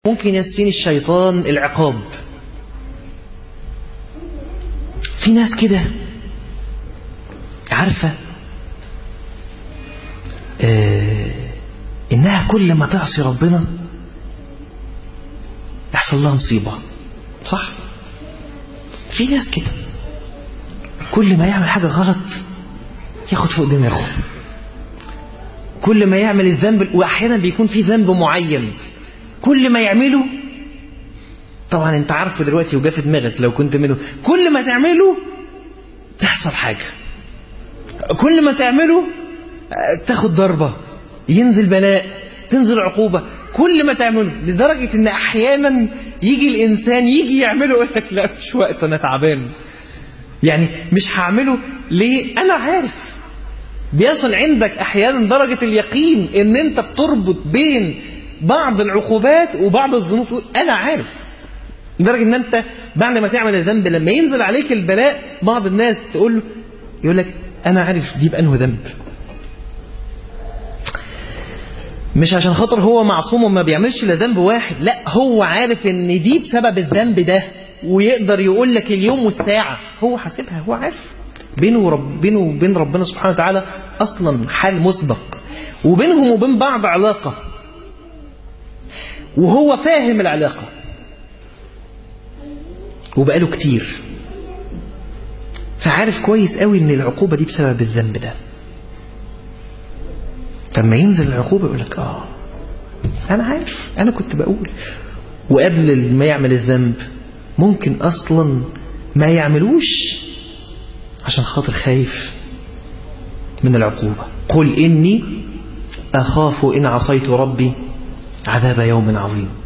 ممكن يسين الشيطان العقاب في ناس كده عارفة آه إنها كل ما تعصي ربنا يحصل لها مصيبة صح في ناس كده كل ما يعمل حاجة غلط ياخد فوق دماغه كل ما يعمل الذنب وأحيانا بيكون في ذنب معين كل ما يعمله طبعا انت عارفه دلوقتي وجا في دماغك لو كنت منه كل ما تعمله تحصل حاجة كل ما تعمله تاخد ضربة ينزل بلاء تنزل عقوبة كل ما تعمله لدرجة ان احيانا يجي الانسان يجي يعمله يقول لك لا مش وقت انا تعبان يعني مش هعمله ليه انا عارف بيصل عندك احيانا درجة اليقين ان انت بتربط بين بعض العقوبات وبعض الذنوب انا عارف لدرجة ان انت بعد ما تعمل الذنب لما ينزل عليك البلاء بعض الناس تقول له يقول لك انا عارف دي بانه ذنب مش عشان خاطر هو معصوم وما بيعملش الا ذنب واحد لا هو عارف ان دي بسبب الذنب ده ويقدر يقول لك اليوم والساعة هو حاسبها هو عارف بينه ورب بينه وبين ربنا سبحانه وتعالى اصلا حال مسبق وبينهم وبين بعض علاقة وهو فاهم العلاقة وبقاله كتير فعارف كويس قوي ان العقوبة دي بسبب الذنب ده لما ينزل العقوبة يقول لك اه انا عارف انا كنت بقول وقبل ما يعمل الذنب ممكن اصلا ما يعملوش عشان خاطر خايف من العقوبة قل إني أخاف إن عصيت ربي عذاب يوم عظيم